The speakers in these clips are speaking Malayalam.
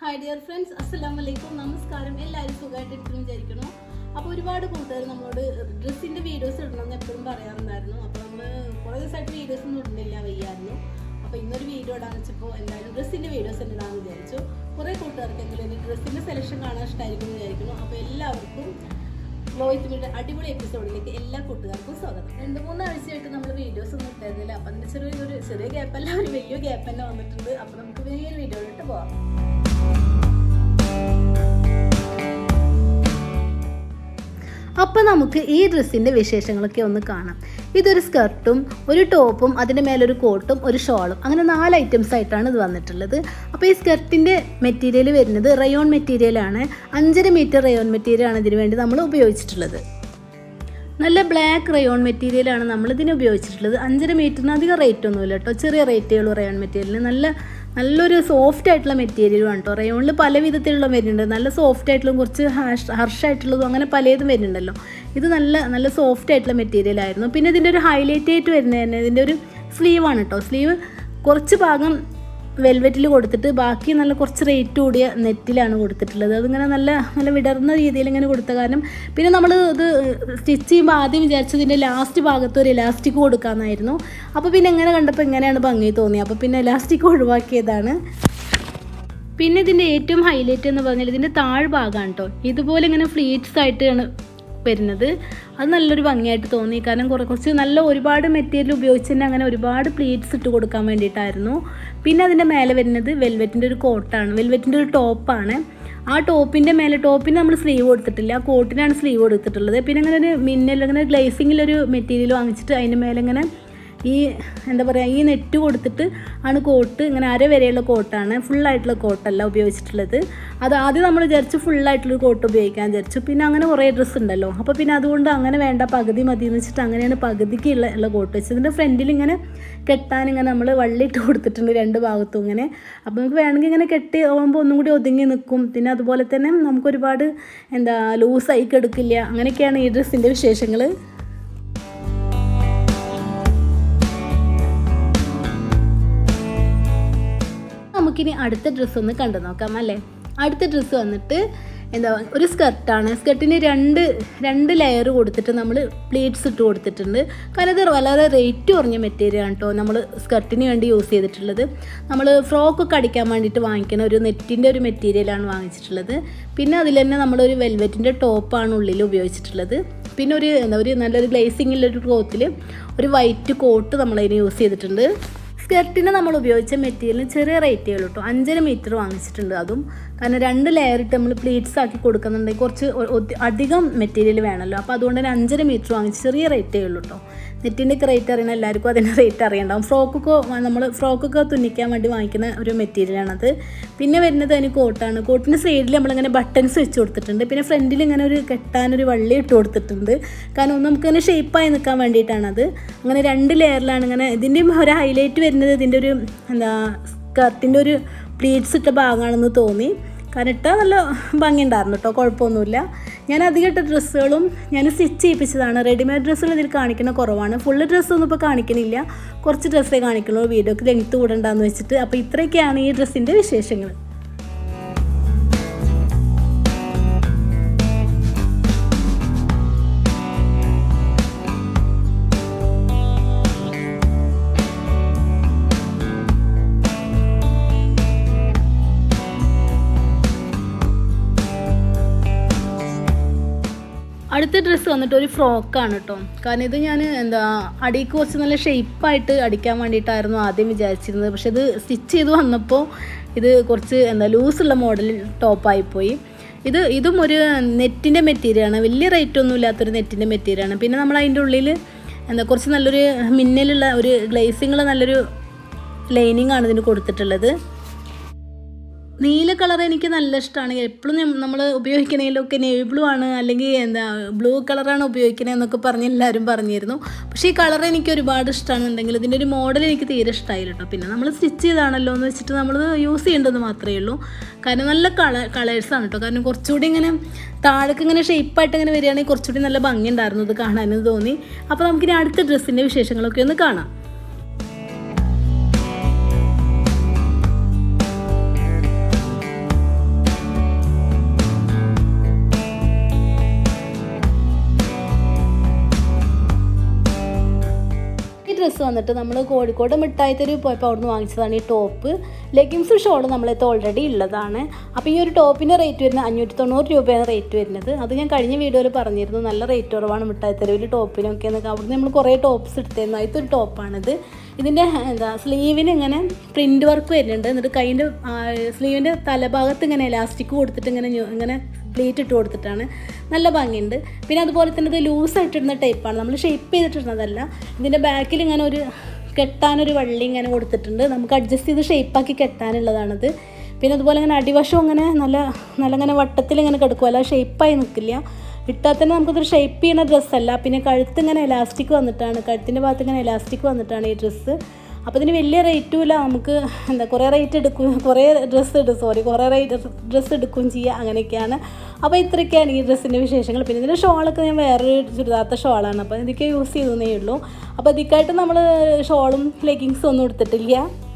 ഹായ് ഡിയർ ഫ്രണ്ട്സ് അസ്സലാം വലൈക്കും നമസ്കാരം എല്ലാവരും സുഖമായിട്ടിരിക്കുന്നു വിചാരിക്കുന്നു അപ്പോൾ ഒരുപാട് കൂട്ടുകാർ നമ്മളോട് ഡ്രസ്സിൻ്റെ വീഡിയോസ് ഇടണമെന്ന് എപ്പോഴും പറയാറുണ്ടായിരുന്നു അപ്പോൾ നമ്മൾ കുറേ ദിവസമായിട്ട് വീഡിയോസ് ഒന്നും ഇടുന്നില്ല വയ്യായിരുന്നു അപ്പോൾ ഇന്നൊരു വീഡിയോ ഇടാന്ന് വെച്ചപ്പോൾ എന്തായാലും ഡ്രസ്സിൻ്റെ വീഡിയോസ് തന്നെ ഇടാമെന്ന് വിചാരിച്ചു കുറേ കൂട്ടുകാർക്കെങ്കിലും ഇനി ഡ്രസ്സിൻ്റെ സെലക്ഷൻ കാണാൻ ഇഷ്ടമായിരിക്കും എന്ന് വിചാരിക്കുന്നു അപ്പോൾ എല്ലാവർക്കും ലോഹിത്തിന്റെ അടിപൊളി എപ്പിസോഡിലേക്ക് എല്ലാ കൂട്ടുകാർക്കും സ്വാഗതം രണ്ട് മൂന്ന് ആഴ്ചയായിട്ട് നമ്മൾ വീഡിയോസ് ഒന്നും ഇട്ടായിരുന്നില്ല അപ്പം അതിന് ചെറിയൊരു ചെറിയ ഗ്യാപ്പല്ല ഒരു വലിയ ഗ്യാപ്പ് തന്നെ വന്നിട്ടുണ്ട് അപ്പം നമുക്ക് വലിയൊരു വീഡിയോയിലിട്ട് പോവാം അപ്പോൾ നമുക്ക് ഈ ഡ്രസ്സിൻ്റെ വിശേഷങ്ങളൊക്കെ ഒന്ന് കാണാം ഇതൊരു സ്കർട്ടും ഒരു ടോപ്പും അതിൻ്റെ മേലൊരു കോട്ടും ഒരു ഷോളും അങ്ങനെ നാല് ഐറ്റംസ് ആയിട്ടാണ് ഇത് വന്നിട്ടുള്ളത് അപ്പോൾ ഈ സ്കർട്ടിൻ്റെ മെറ്റീരിയൽ വരുന്നത് റയോൺ മെറ്റീരിയലാണ് അഞ്ചര മീറ്റർ റയോൺ മെറ്റീരിയലാണ് ഇതിന് വേണ്ടി നമ്മൾ ഉപയോഗിച്ചിട്ടുള്ളത് നല്ല ബ്ലാക്ക് റയോൺ മെറ്റീരിയലാണ് നമ്മൾ ഇതിന് ഉപയോഗിച്ചിട്ടുള്ളത് അഞ്ചര മീറ്ററിന് അധികം റേറ്റ് ഒന്നുമില്ല കേട്ടോ ചെറിയ റേറ്റുള്ളൂ റയോൺ മെറ്റീരിയലിന് നല്ല നല്ലൊരു സോഫ്റ്റ് ആയിട്ടുള്ള മെറ്റീരിയലുമാണ് കേട്ടോ റയോണിൽ പല വിധത്തിലുള്ള വരുന്നുണ്ട് നല്ല സോഫ്റ്റ് ആയിട്ടുള്ളതും കുറച്ച് ഹാഷ് ഹർഷായിട്ടുള്ളതും അങ്ങനെ പലതും വരുന്നുണ്ടല്ലോ ഇത് നല്ല നല്ല സോഫ്റ്റ് ആയിട്ടുള്ള മെറ്റീരിയൽ ആയിരുന്നു പിന്നെ ഇതിൻ്റെ ഒരു ഹൈലൈറ്റ് ആയിട്ട് വരുന്നത് തന്നെ ഇതിൻ്റെ ഒരു സ്ലീവാണ് കേട്ടോ സ്ലീവ് കുറച്ച് ഭാഗം വെൽവെറ്റിൽ കൊടുത്തിട്ട് ബാക്കി നല്ല കുറച്ച് റേറ്റ് കൂടിയ നെറ്റിലാണ് കൊടുത്തിട്ടുള്ളത് അതിങ്ങനെ നല്ല നല്ല വിടർന്ന രീതിയിൽ ഇങ്ങനെ കൊടുത്ത കാരണം പിന്നെ നമ്മൾ ഇത് സ്റ്റിച്ച് ചെയ്യുമ്പോൾ ആദ്യം വിചാരിച്ചതിൻ്റെ ലാസ്റ്റ് ഭാഗത്ത് ഒരു ഇലാസ്റ്റിക് കൊടുക്കാമെന്നായിരുന്നു അപ്പോൾ പിന്നെ എങ്ങനെ കണ്ടപ്പോൾ ഇങ്ങനെയാണ് ഭംഗി തോന്നി അപ്പോൾ പിന്നെ ഇലാസ്റ്റിക് ഒഴിവാക്കിയതാണ് പിന്നെ ഇതിൻ്റെ ഏറ്റവും ഹൈലൈറ്റ് എന്ന് പറഞ്ഞാൽ ഇതിൻ്റെ താഴ്ഭാഗമാണ് കേട്ടോ ഇതുപോലെ ഇങ്ങനെ ഫ്ലീറ്റ്സ് ആയിട്ടാണ് വരുന്നത് അത് നല്ലൊരു ഭംഗിയായിട്ട് തോന്നി കാരണം കുറേ കുറച്ച് നല്ല ഒരുപാട് മെറ്റീരിയൽ ഉപയോഗിച്ച് തന്നെ അങ്ങനെ ഒരുപാട് പ്ലീറ്റ്സ് ഇട്ട് കൊടുക്കാൻ വേണ്ടിയിട്ടായിരുന്നു പിന്നെ അതിൻ്റെ മേലെ വരുന്നത് വെൽവെറ്റിൻ്റെ ഒരു കോട്ടാണ് വെൽവെറ്റിൻ്റെ ഒരു ടോപ്പാണ് ആ ടോപ്പിൻ്റെ മേലെ ടോപ്പിന് നമ്മൾ സ്ലീവ് കൊടുത്തിട്ടില്ല ആ കോട്ടിനാണ് സ്ലീവ് കൊടുത്തിട്ടുള്ളത് പിന്നെ അങ്ങനെ ഒരു മിന്നൽ അങ്ങനെ ഗ്ലേസിങ്ങിലൊരു മെറ്റീരിയൽ വാങ്ങിച്ചിട്ട് അതിൻ്റെ മേലെ ഇങ്ങനെ ഈ എന്താ പറയുക ഈ നെറ്റ് കൊടുത്തിട്ട് ആണ് കോട്ട് ഇങ്ങനെ അര വരെയുള്ള കോട്ടാണ് ഫുള്ളായിട്ടുള്ള കോട്ടല്ല ഉപയോഗിച്ചിട്ടുള്ളത് അത് ആദ്യം നമ്മൾ വിചാരിച്ചു ഫുള്ളായിട്ടുള്ള കോട്ട് ഉപയോഗിക്കാൻ വിചാരിച്ചു പിന്നെ അങ്ങനെ കുറേ ഡ്രസ്സ് ഉണ്ടല്ലോ അപ്പോൾ പിന്നെ അതുകൊണ്ട് അങ്ങനെ വേണ്ട പകുതി മതി എന്ന് വെച്ചിട്ട് അങ്ങനെയാണ് പകുതിക്ക് ഉള്ള ഉള്ള കോട്ട് വെച്ചത് ഇതിൻ്റെ ഫ്രണ്ടിൽ ഇങ്ങനെ കെട്ടാൻ ഇങ്ങനെ നമ്മൾ വള്ളിയിട്ട് കൊടുത്തിട്ടുണ്ട് രണ്ട് ഭാഗത്തും ഇങ്ങനെ അപ്പോൾ നമുക്ക് വേണമെങ്കിൽ ഇങ്ങനെ കെട്ടി ആകുമ്പോൾ ഒന്നും കൂടി ഒതുങ്ങി നിൽക്കും പിന്നെ അതുപോലെ തന്നെ നമുക്ക് ഒരുപാട് എന്താ ലൂസായി കെടുക്കില്ല അങ്ങനെയൊക്കെയാണ് ഈ ഡ്രസ്സിൻ്റെ വിശേഷങ്ങൾ നമുക്കിനി അടുത്ത ഡ്രസ്സ് ഒന്ന് കണ്ടു നോക്കാം അല്ലേ അടുത്ത ഡ്രസ്സ് വന്നിട്ട് എന്താ ഒരു സ്കർട്ടാണ് സ്കർട്ടിന് രണ്ട് രണ്ട് ലെയർ കൊടുത്തിട്ട് നമ്മൾ പ്ലീറ്റ്സ് ഇട്ട് കൊടുത്തിട്ടുണ്ട് കാരണം ഇത് വളരെ റേറ്റ് കുറഞ്ഞ മെറ്റീരിയൽ ആണ് കേട്ടോ നമ്മൾ സ്കർട്ടിന് വേണ്ടി യൂസ് ചെയ്തിട്ടുള്ളത് നമ്മൾ ഫ്രോക്കൊക്കെ അടിക്കാൻ വേണ്ടിയിട്ട് വാങ്ങിക്കുന്ന ഒരു നെറ്റിൻ്റെ ഒരു മെറ്റീരിയലാണ് വാങ്ങിച്ചിട്ടുള്ളത് പിന്നെ അതിൽ തന്നെ നമ്മളൊരു വെൽവെറ്റിൻ്റെ ടോപ്പാണ് ഉള്ളിൽ ഉപയോഗിച്ചിട്ടുള്ളത് പിന്നെ ഒരു എന്താ ഒരു നല്ലൊരു ഗ്ലേസിങ്ങിലൊരു ക്ലോത്തിൽ ഒരു വൈറ്റ് കോട്ട് നമ്മളതിന് യൂസ് ചെയ്തിട്ടുണ്ട് സ്കർട്ടിന് നമ്മൾ ഉപയോഗിച്ച മെറ്റീരിയലിന് ചെറിയ റേറ്റേ ഉള്ളൂ കേട്ടോ അഞ്ചര മീറ്റർ വാങ്ങിച്ചിട്ടുണ്ട് അതും കാരണം രണ്ട് ലെയർ ഇട്ട് നമ്മൾ പ്ലീറ്റ്സ് ആക്കി കൊടുക്കുന്നുണ്ടെങ്കിൽ കുറച്ച് അധികം മെറ്റീരിയൽ വേണമല്ലോ അപ്പോൾ അതുകൊണ്ട് തന്നെ അഞ്ചര മീറ്റർ വാങ്ങിച്ച് ചെറിയ റേറ്റേ ഉള്ളൂ കേട്ടോ നെറ്റിൻ്റെ ഒക്കെ റേറ്റ് അറിയണം എല്ലാവർക്കും അതിൻ്റെ റേറ്റ് അറിയണ്ടാവും ഫ്രോക്കൊക്കെ നമ്മൾ ഫ്രോക്കൊക്കെ തുന്നിക്കാൻ വേണ്ടി വാങ്ങിക്കുന്ന ഒരു മെറ്റീരിയലാണത് പിന്നെ വരുന്നത് അതിന് കോട്ടാണ് കോട്ടിൻ്റെ സൈഡിൽ നമ്മളിങ്ങനെ ബട്ടൺസ് വെച്ച് കൊടുത്തിട്ടുണ്ട് പിന്നെ ഫ്രണ്ടിൽ ഇങ്ങനെ ഒരു കെട്ടാനൊരു വള്ളി ഇട്ട് കൊടുത്തിട്ടുണ്ട് കാരണം ഒന്ന് നമുക്കിങ്ങനെ ഷേപ്പായി നിൽക്കാൻ വേണ്ടിയിട്ടാണത് അങ്ങനെ രണ്ട് ലെയറിലാണ് ഇങ്ങനെ ഇതിൻ്റെയും ഒരു ഹൈലൈറ്റ് വരുന്നത് ഇതിൻ്റെ ഒരു എന്താ സ്കർട്ടിൻ്റെ ഒരു പ്ലീറ്റ്സ് ഇട്ട ഭാഗമാണെന്ന് തോന്നി കാരണം ഇട്ടാൽ നല്ല ഭംഗിയുണ്ടായിരുന്നു കേട്ടോ കുഴപ്പമൊന്നുമില്ല ഞാൻ അധികം ഇട്ട ഡ്രസ്സുകളും ഞാൻ സ്റ്റിച്ച് ചെയ്യിപ്പിച്ചതാണ് റെഡിമെയ്ഡ് ഡ്രസ്സുകൾ ഇതിൽ കാണിക്കുന്ന കുറവാണ് ഫുള്ള് ഡ്രസ്സൊന്നും ഇപ്പോൾ കാണിക്കണില്ല കുറച്ച് ഡ്രസ്സേ കാണിക്കുള്ളൂ വീഡിയോക്ക് ലെങ്ത്ത് കൂടണ്ടെന്ന് വെച്ചിട്ട് അപ്പോൾ ഇത്രയൊക്കെയാണ് ഈ ഡ്രസ്സിൻ്റെ വിശേഷങ്ങൾ അടുത്ത ഡ്രസ്സ് വന്നിട്ട് ഒരു ഫ്രോക്കാണ് കേട്ടോ കാരണം ഇത് ഞാൻ എന്താ അടിക്ക് കുറച്ച് നല്ല ഷേപ്പായിട്ട് അടിക്കാൻ വേണ്ടിയിട്ടായിരുന്നു ആദ്യം വിചാരിച്ചിരുന്നത് പക്ഷെ ഇത് സ്റ്റിച്ച് ചെയ്ത് വന്നപ്പോൾ ഇത് കുറച്ച് എന്താ ലൂസുള്ള മോഡൽ ടോപ്പായിപ്പോയി ഇത് ഇതും ഒരു നെറ്റിൻ്റെ മെറ്റീരിയലാണ് വലിയ റേറ്റ് ഒന്നും ഇല്ലാത്തൊരു നെറ്റിൻ്റെ മെറ്റീരിയലാണ് പിന്നെ നമ്മൾ അതിൻ്റെ ഉള്ളിൽ എന്താ കുറച്ച് നല്ലൊരു മിന്നലുള്ള ഒരു ഗ്ലേസിങ്ങുള്ള നല്ലൊരു ലൈനിങ് ആണ് ഇതിന് കൊടുത്തിട്ടുള്ളത് നീല കളർ എനിക്ക് നല്ല ഇഷ്ടമാണ് എപ്പോഴും നമ്മൾ ഉപയോഗിക്കണേലൊക്കെ നേവി ബ്ലൂ ആണ് അല്ലെങ്കിൽ എന്താ ബ്ലൂ കളറാണ് ഉപയോഗിക്കണേ എന്നൊക്കെ പറഞ്ഞ് എല്ലാവരും പറഞ്ഞിരുന്നു പക്ഷേ ഈ കളർ എനിക്ക് ഒരുപാട് ഇഷ്ടമാണെന്നുണ്ടെങ്കിൽ ഇതിൻ്റെ ഒരു മോഡൽ എനിക്ക് തീരെ ഇഷ്ടമായില്ല കേട്ടോ പിന്നെ നമ്മൾ സ്റ്റിച്ച് ചെയ്താണല്ലോ എന്ന് വെച്ചിട്ട് നമ്മൾ യൂസ് ചെയ്യേണ്ടത് മാത്രമേ ഉള്ളൂ കാരണം നല്ല കളർ കളേഴ്സാണ് കേട്ടോ കാരണം കുറച്ചുകൂടി ഇങ്ങനെ താഴേക്ക് ഇങ്ങനെ ഷേപ്പായിട്ട് ഇങ്ങനെ വരികയാണെങ്കിൽ കുറച്ചുകൂടി നല്ല ഭംഗി ഉണ്ടായിരുന്നു ഇത് കാണാനെന്ന് തോന്നി അപ്പോൾ നമുക്കിനി അടുത്ത ഡ്രസ്സിൻ്റെ വിശേഷങ്ങളൊക്കെ ഒന്ന് കാണാം ഡ്രസ്സ് വന്നിട്ട് നമ്മൾ കോഴിക്കോട് മിഠായി തെരുവ് പോയപ്പോൾ അവിടെ നിന്ന് വാങ്ങിച്ചതാണ് ഈ ടോപ്പ് ലെഗിൻസും ഷോളും നമ്മളത് ഓൾറെഡി ഉള്ളതാണ് അപ്പോൾ ഈ ഒരു ടോപ്പിൻ്റെ റേറ്റ് വരുന്നത് അഞ്ഞൂറ്റി തൊണ്ണൂറ് രൂപയാണ് റേറ്റ് വരുന്നത് അത് ഞാൻ കഴിഞ്ഞ വീഡിയോയിൽ പറഞ്ഞിരുന്നു നല്ല റേറ്റ് കുറവാണ് മിഠായി തെരുവിൽ ടോപ്പിനൊക്കെ എന്നൊക്കെ അവിടുന്ന് നമ്മൾ കുറേ ടോപ്സ് എടുത്തിരുന്നു അതിലത്തെ ഒരു ടോപ്പാണിത് ഇതിൻ്റെ എന്താ സ്ലീവിന് ഇങ്ങനെ പ്രിൻ്റ് വർക്ക് വരുന്നുണ്ട് എന്നിട്ട് കൈൻ്റെ സ്ലീവിൻ്റെ തലഭാഗത്ത് ഇങ്ങനെ എലാസ്റ്റിക് കൊടുത്തിട്ട് ഇങ്ങനെ ഞൊ- ഇങ്ങനെ പ്ലേറ്റ് ഇട്ട് കൊടുത്തിട്ടാണ് നല്ല ഭംഗിയുണ്ട് പിന്നെ അതുപോലെ തന്നെ ഇത് ലൂസായിട്ടിടുന്ന ടൈപ്പാണ് നമ്മൾ ഷേപ്പ് ചെയ്തിട്ടിടുന്നതല്ല ഇതിൻ്റെ ബാക്കിൽ ഇങ്ങനെ ഒരു കെട്ടാനൊരു വള്ളി ഇങ്ങനെ കൊടുത്തിട്ടുണ്ട് നമുക്ക് അഡ്ജസ്റ്റ് ചെയ്ത് ഷേപ്പാക്കി കെട്ടാനുള്ളതാണിത് പിന്നെ അതുപോലെ ഇങ്ങനെ അടിവശം ഇങ്ങനെ നല്ല നല്ല ഇങ്ങനെ വട്ടത്തിൽ ഇങ്ങനെ കിടക്കും അല്ല ഷേപ്പായി നിൽക്കില്ല ഇട്ടാൽ തന്നെ നമുക്കതൊരു ഷേപ്പ് ചെയ്യുന്ന ഡ്രസ്സല്ല പിന്നെ കഴുത്ത് ഇങ്ങനെ എലാസ്റ്റിക് വന്നിട്ടാണ് കഴുത്തിൻ്റെ ഭാഗത്ത് ഇങ്ങനെ എലാസ്റ്റിക് വന്നിട്ടാണ് ഈ ഡ്രസ്സ് അപ്പോൾ ഇതിന് വലിയ റേറ്റും ഇല്ല നമുക്ക് എന്താ കുറേ റേറ്റ് എടുക്കും കുറേ ഡ്രസ്സ് എടുക്കും സോറി കുറേ റേറ്റ് ഡ്രസ്സ് എടുക്കുകയും ചെയ്യുക അങ്ങനെയൊക്കെയാണ് അപ്പോൾ ഇത്രയൊക്കെയാണ് ഈ ഡ്രസ്സിൻ്റെ വിശേഷങ്ങൾ പിന്നെ ഇതിൻ്റെ ഷോളൊക്കെ ഞാൻ വേറൊരു ചുരിദാർത്ത ഷോളാണ് അപ്പോൾ ഇതൊക്കെ യൂസ് ചെയ്തേ ഉള്ളൂ അപ്പോൾ ഇതിക്കായിട്ട് നമ്മൾ ഷോളും ലെഗിങ്സും ഒന്നും എടുത്തിട്ടില്ല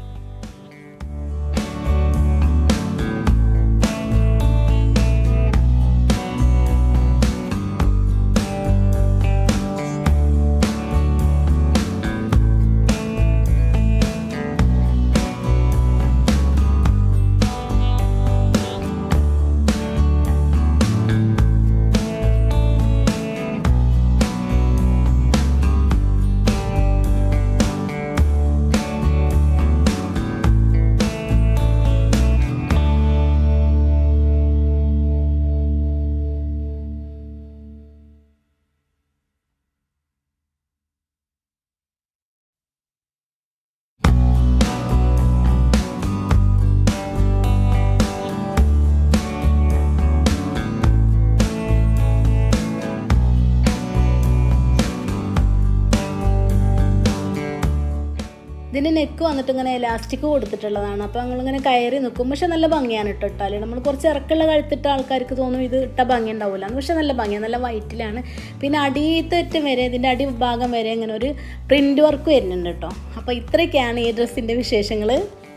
ഇതിൻ്റെ നെക്ക് വന്നിട്ട് ഇങ്ങനെ എലാസ്റ്റിക് കൊടുത്തിട്ടുള്ളതാണ് അപ്പോൾ നമ്മളിങ്ങനെ കയറി നിൽക്കും പക്ഷെ നല്ല ഭംഗിയാണ് ഇട്ടോ ഇട്ടാൽ നമ്മൾ കുറച്ച് ഇറക്കുള്ള കഴുത്തിട്ട ആൾക്കാർക്ക് തോന്നും ഇത് ഇട്ട ഭംഗി ഉണ്ടാവില്ല പക്ഷെ നല്ല ഭംഗിയാണ് നല്ല വൈറ്റിലാണ് പിന്നെ അടിയത്തറ്റം വരെ ഇതിൻ്റെ അടി ഭാഗം വരെ ഇങ്ങനെ ഒരു പ്രിൻ്റ് വർക്ക് വരുന്നുണ്ട് കേട്ടോ അപ്പോൾ ഇത്രയൊക്കെയാണ് ഈ ഡ്രസ്സിൻ്റെ വിശേഷങ്ങൾ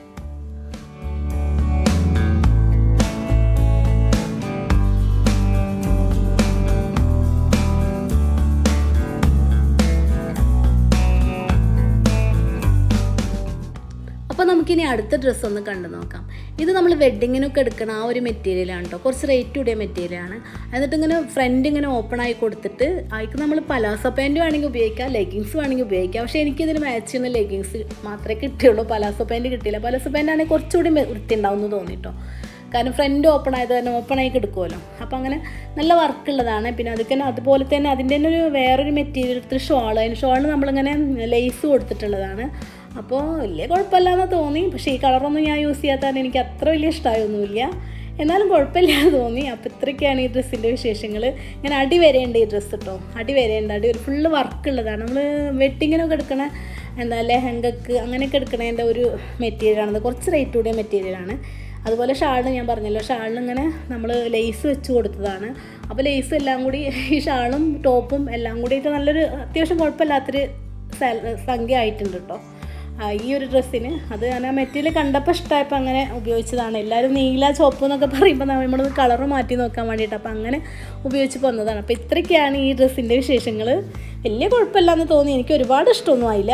അപ്പോൾ നമുക്കിനി അടുത്ത ഡ്രസ്സ് ഒന്ന് കണ്ടു നോക്കാം ഇത് നമ്മൾ വെഡ്ഡിങ്ങിനൊക്കെ എടുക്കണ ആ ഒരു മെറ്റീരിയലാണ് കേട്ടോ കുറച്ച് റേറ്റ് കൂടിയ മെറ്റീരിയലാണ് എന്നിട്ട് ഇങ്ങനെ ഫ്രണ്ട് ഇങ്ങനെ ഓപ്പൺ ആയി കൊടുത്തിട്ട് അതിക്ക് നമ്മൾ പലാസോ പാൻറ്റ് വേണമെങ്കിൽ ഉപയോഗിക്കാം ലെഗിങ്സ് വേണമെങ്കിൽ ഉപയോഗിക്കാം പക്ഷേ എനിക്കിതിന് മാച്ച് ചെയ്യുന്ന ലെഗിങ്സ് മാത്രമേ കിട്ടിയുള്ളൂ പലാസോ പാൻറ്റ് കിട്ടിയില്ല പലാസോ പാൻറ്റ് ആണെങ്കിൽ കുറച്ചുകൂടി വൃത്തി ഉണ്ടാവും എന്ന് തോന്നിട്ടോ കാരണം ഫ്രണ്ട് ഓപ്പൺ ആയത് തന്നെ ഓപ്പൺ ആയി കിടക്കുമല്ലോ അപ്പോൾ അങ്ങനെ നല്ല വർക്ക് ഉള്ളതാണ് പിന്നെ അതൊക്കെ തന്നെ അതുപോലെ തന്നെ അതിൻ്റെ തന്നെ ഒരു വേറൊരു മെറ്റീരിയൽ എടുത്തിട്ട് ഷോൾ അതിന് ഷോളിന് നമ്മളിങ്ങനെ ലേസ് കൊടുത്തിട്ടുള്ളതാണ് അപ്പോൾ വലിയ കുഴപ്പമില്ലാന്ന് തോന്നി പക്ഷേ ഈ കളറൊന്നും ഞാൻ യൂസ് ചെയ്യാത്തതാണ് എനിക്ക് അത്ര വലിയ ഇഷ്ടമായൊന്നുമില്ല എന്നാലും കുഴപ്പമില്ലാന്ന് തോന്നി അപ്പോൾ ഇത്രയൊക്കെയാണ് ഈ ഡ്രസ്സിൻ്റെ വിശേഷങ്ങൾ ഞാൻ അടി വരെയുണ്ട് ഈ ഡ്രസ്സ് കേട്ടോ അടി വരെയുണ്ട് അടി ഒരു ഫുള്ള് വർക്ക് ഉള്ളതാണ് നമ്മൾ വെട്ടിങ്ങിനൊക്കെ എടുക്കണ എന്താ ലെഹങ്കക്ക് അങ്ങനെയൊക്കെ എടുക്കണതിൻ്റെ ഒരു മെറ്റീരിയലാണത് കുറച്ച് റേറ്റ് കൂടിയ മെറ്റീരിയലാണ് അതുപോലെ ഷാളിന് ഞാൻ പറഞ്ഞല്ലോ ഷാളിന് ഇങ്ങനെ നമ്മൾ ലേസ് വെച്ച് കൊടുത്തതാണ് അപ്പോൾ ലേസ് എല്ലാം കൂടി ഈ ഷാളും ടോപ്പും എല്ലാം കൂടിയിട്ട് നല്ലൊരു അത്യാവശ്യം കുഴപ്പമില്ലാത്തൊരു സാല- സംഖ്യ ആയിട്ടുണ്ട് കേട്ടോ ആ, ഈ ഒരു ഡ്രസ്സിന് അത് ഞാൻ ആ മെറ്റീരിയൽ കണ്ടപ്പോൾ ഇഷ്ടമായപ്പോൾ അങ്ങനെ ഉപയോഗിച്ചതാണ് എല്ലാവരും നീല ചുവപ്പ് എന്നൊക്കെ പറയുമ്പോൾ നമ്മൾ കളറ് മാറ്റി നോക്കാൻ വേണ്ടിയിട്ട് അപ്പോൾ അങ്ങനെ ഉപയോഗിച്ച് വന്നതാണ് അപ്പോൾ ഇത്രയൊക്കെയാണ് ഈ ഡ്രസ്സിൻ്റെ വിശേഷങ്ങൾ വലിയ കുഴപ്പമില്ലാന്ന് തോന്നി എനിക്ക് ഒരുപാട് ഇഷ്ടമൊന്നും ആയില്ല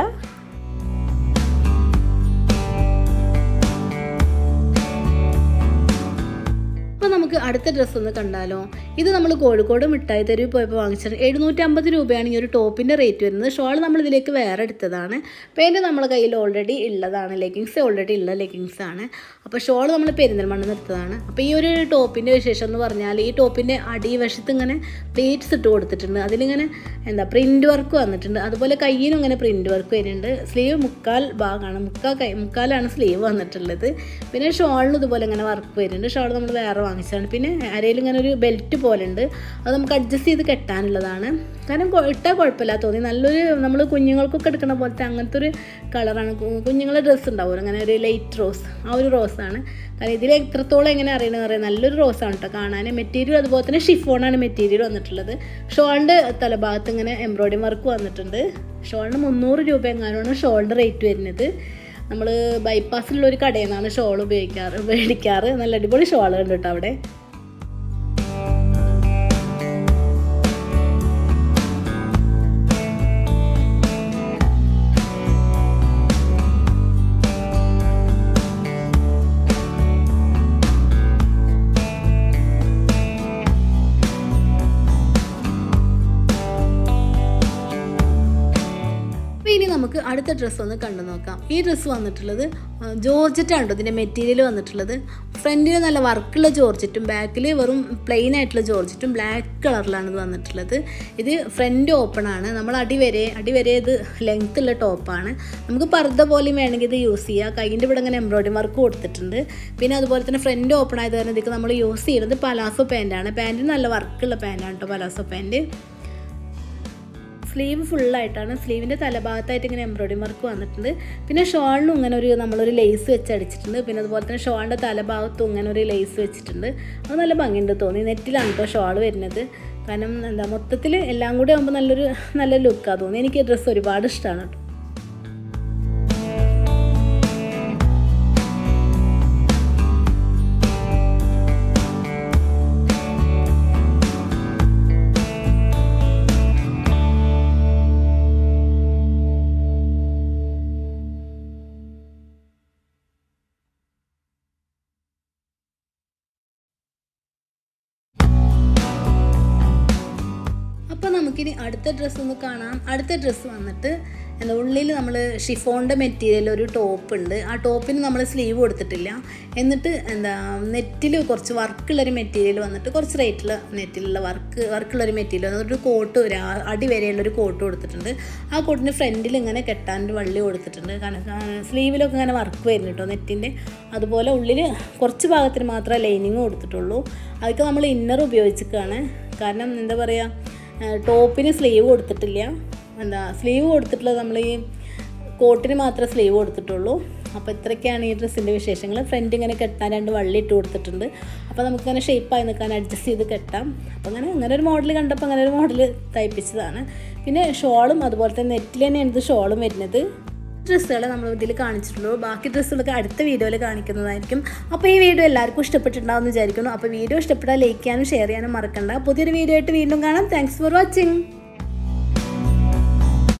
അപ്പോൾ നമുക്ക് അടുത്ത ഡ്രസ്സ് ഒന്ന് കണ്ടാലോ ഇത് നമ്മൾ കോഴിക്കോട് മിഠായി തെരുവിൽ പോയപ്പോൾ വാങ്ങിച്ചത് എഴുന്നൂറ്റി അമ്പത് രൂപയാണ് ഈ ഒരു ടോപ്പിൻ്റെ റേറ്റ് വരുന്നത് ഷോൾ നമ്മൾ ഇതിലേക്ക് വേറെ എടുത്തതാണ് പാൻറ്റ് നമ്മളെ കയ്യിൽ ഓൾറെഡി ഉള്ളതാണ് ലെഗിങ്സ് ഓൾറെഡി ഉള്ള ലെഗിങ്സ് ആണ് അപ്പോൾ ഷോൾ നമ്മൾ പെരിന്തൽമണ്ണ എടുത്തതാണ് അപ്പോൾ ഈ ഒരു ടോപ്പിൻ്റെ വിശേഷം എന്ന് പറഞ്ഞാൽ ഈ ടോപ്പിൻ്റെ അടിവശത്ത് ഇങ്ങനെ പ്ലേറ്റ്സ് ഇട്ട് കൊടുത്തിട്ടുണ്ട് അതിലിങ്ങനെ എന്താ പ്രിൻ്റ് വർക്ക് വന്നിട്ടുണ്ട് അതുപോലെ കയ്യിനും ഇങ്ങനെ പ്രിൻ്റ് വർക്ക് വരുന്നുണ്ട് സ്ലീവ് മുക്കാൽ ഭാഗമാണ് മുക്കാൽ കൈ മുക്കാലാണ് സ്ലീവ് വന്നിട്ടുള്ളത് പിന്നെ ഷോളിന് ഇതുപോലെ ഇങ്ങനെ വർക്ക് വരുന്നുണ്ട് ഷോൾ നമ്മൾ വേറെ വാങ്ങിച്ചതാണ് പിന്നെ അരയിൽ ഇങ്ങനെ ഒരു ബെൽറ്റ് പോലെ ഉണ്ട് അത് നമുക്ക് അഡ്ജസ്റ്റ് ചെയ്ത് കെട്ടാനുള്ളതാണ് കാരണം കൊ- ഇട്ടാൽ കുഴപ്പമില്ല തോന്നി നല്ലൊരു നമ്മൾ കുഞ്ഞുങ്ങൾക്കൊക്കെ എടുക്കുന്ന പോലത്തെ അങ്ങനത്തെ ഒരു കളറാണ് കുഞ്ഞുങ്ങളെ ഡ്രസ്സ് ഉണ്ടാവും അങ്ങനെ ഒരു ലൈറ്റ് റോസ് ആ ഒരു റോസാണ് കാരണം ഇതിൽ എത്രത്തോളം എങ്ങനെ അറിയണമെന്ന് പറയാം നല്ലൊരു റോസാണ് കേട്ടോ കാണാൻ മെറ്റീരിയൽ അതുപോലെ തന്നെ ഷിഫോണാണ് മെറ്റീരിയൽ വന്നിട്ടുള്ളത് ഷോളിൻ്റെ തലഭാഗത്ത് ഇങ്ങനെ എംബ്രോയിഡറി വർക്ക് വന്നിട്ടുണ്ട് ഷോളിന് മുന്നൂറ് രൂപ എങ്ങാനുമാണ് ഷോളിൻ്റെ റേറ്റ് വരുന്നത് നമ്മൾ ബൈപ്പാസിലുള്ള ഒരു കടയിൽ നിന്നാണ് ഷോൾ ഉപയോഗിക്കാറ് മേടിക്കാറ് നല്ല അടിപൊളി ഷോളുണ്ട് കേട്ടോ അവിടെ അടുത്ത ഡ്രസ്സ് ഒന്ന് കണ്ടു നോക്കാം ഈ ഡ്രസ്സ് വന്നിട്ടുള്ളത് ജോർജറ്റാണ് കേട്ടോ ഇതിൻ്റെ മെറ്റീരിയൽ വന്നിട്ടുള്ളത് ഫ്രണ്ടിൽ നല്ല വർക്കുള്ള ജോർജറ്റും ബാക്കിൽ വെറും പ്ലെയിൻ ആയിട്ടുള്ള ജോർജറ്റും ബ്ലാക്ക് കളറിലാണ് ഇത് വന്നിട്ടുള്ളത് ഇത് ഫ്രണ്ട് ഓപ്പൺ ആണ് നമ്മൾ അടി വരെ അടി വരെ ഇത് ലെങ്ത് ഉള്ള ടോപ്പാണ് നമുക്ക് പർദ്ദ പോലെയും വേണമെങ്കിൽ ഇത് യൂസ് ചെയ്യാം കൈൻ്റെ ഇവിടെ ഇങ്ങനെ എംബ്രോയിഡറി വർക്ക് കൊടുത്തിട്ടുണ്ട് പിന്നെ അതുപോലെ തന്നെ ഫ്രണ്ട് ഓപ്പൺ ആയത് കാരണം ഇതൊക്കെ നമ്മൾ യൂസ് ചെയ്യുന്നത് പലാസോ പാൻറ്റാണ് പാൻറ്റിന് നല്ല വർക്കുള്ള പാൻറ്റാണ് കേട്ടോ പലാസോ പാൻറ്റ് സ്ലീവ് ഫുള്ളായിട്ടാണ് സ്ലീവിൻ്റെ തലഭാഗത്തായിട്ട് ഇങ്ങനെ എംബ്രോയിഡറി വർക്ക് വന്നിട്ടുണ്ട് പിന്നെ ഷോളിനും ഇങ്ങനെ ഒരു നമ്മളൊരു ലേസ് വെച്ച് അടിച്ചിട്ടുണ്ട് പിന്നെ അതുപോലെ തന്നെ ഷോളിൻ്റെ തലഭാഗത്തും ഇങ്ങനെ ഒരു ലേസ് വെച്ചിട്ടുണ്ട് അത് നല്ല ഭംഗിയുണ്ട് തോന്നി നെറ്റിലാണ് കേട്ടോ ഷോൾ വരുന്നത് കാരണം എന്താ മൊത്തത്തിൽ എല്ലാം കൂടി ആകുമ്പോൾ നല്ലൊരു നല്ല ലുക്കാണ് തോന്നി എനിക്ക് ഈ ഡ്രസ്സ് ഒരുപാട് ഇഷ്ടമാണ് കേട്ടോ അപ്പോൾ നമുക്കിനി അടുത്ത ഡ്രസ്സ് ഒന്ന് കാണാം അടുത്ത ഡ്രസ്സ് വന്നിട്ട് എന്താ ഉള്ളിൽ നമ്മൾ ഷിഫോണിൻ്റെ മെറ്റീരിയൽ ഒരു ടോപ്പ് ഉണ്ട് ആ ടോപ്പിന് നമ്മൾ സ്ലീവ് കൊടുത്തിട്ടില്ല എന്നിട്ട് എന്താ നെറ്റിൽ കുറച്ച് വർക്കുള്ളൊരു മെറ്റീരിയൽ വന്നിട്ട് കുറച്ച് റേറ്റിൽ നെറ്റിലുള്ള വർക്ക് വർക്കുള്ളൊരു മെറ്റീരിയൽ വന്നിട്ട് കോട്ട് ഒരു ആ- അടി വരെയുള്ളൊരു കോട്ട് കൊടുത്തിട്ടുണ്ട് ആ കോട്ടിന് ഫ്രണ്ടിൽ ഇങ്ങനെ കെട്ടാൻ ഒരു വള്ളി കൊടുത്തിട്ടുണ്ട് കാരണം സ്ലീവിലൊക്കെ ഇങ്ങനെ വർക്ക് വരുന്നു കേട്ടോ നെറ്റിൻ്റെ അതുപോലെ ഉള്ളിൽ കുറച്ച് ഭാഗത്തിന് മാത്രമേ ലൈനിങ് കൊടുത്തിട്ടുള്ളൂ അതൊക്കെ നമ്മൾ ഇന്നർ ഉപയോഗിച്ചിട്ടാണ് കാരണം എന്താ പറയുക ടോപ്പിന് സ്ലീവ് കൊടുത്തിട്ടില്ല എന്താ സ്ലീവ് കൊടുത്തിട്ടുള്ളത് നമ്മൾ ഈ കോട്ടിന് മാത്രമേ സ്ലീവ് കൊടുത്തിട്ടുള്ളൂ അപ്പോൾ ഇത്രയൊക്കെയാണ് ഈ ഡ്രസ്സിൻ്റെ വിശേഷങ്ങൾ ഫ്രണ്ട് ഇങ്ങനെ കെട്ടാൻ രണ്ട് വള്ളി ഇട്ട് കൊടുത്തിട്ടുണ്ട് അപ്പോൾ നമുക്കിങ്ങനെ ഷേപ്പായി നിൽക്കാൻ അഡ്ജസ്റ്റ് ചെയ്ത് കെട്ടാം അപ്പോൾ അങ്ങനെ അങ്ങനെ ഒരു മോഡൽ കണ്ടപ്പോൾ അങ്ങനെ ഒരു മോഡൽ തയ്പ്പിച്ചതാണ് പിന്നെ ഷോളും അതുപോലെ തന്നെ നെറ്റിൽ തന്നെയാണ് ഇത് ഷോളും വരുന്നത് ഡ്രസ്സുകൾ നമ്മൾ ഇതിൽ കാണിച്ചിട്ടുള്ളൂ ബാക്കി ഡ്രസ്സുകളൊക്കെ അടുത്ത വീഡിയോയിൽ കാണിക്കുന്നതായിരിക്കും അപ്പോൾ ഈ വീഡിയോ എല്ലാവർക്കും ഇഷ്ടപ്പെട്ടിട്ടുണ്ടാവും എന്ന് വിചാരിക്കുന്നു അപ്പോൾ വീഡിയോ ഇഷ്ടപ്പെട്ടാൽ ലൈക്ക് ചെയ്യാനും ഷെയർ ചെയ്യാനും മറക്കണ്ട പുതിയൊരു വീഡിയോ ആയിട്ട് വീണ്ടും കാണാം താങ്ക്സ് ഫോർ വാച്ചിങ്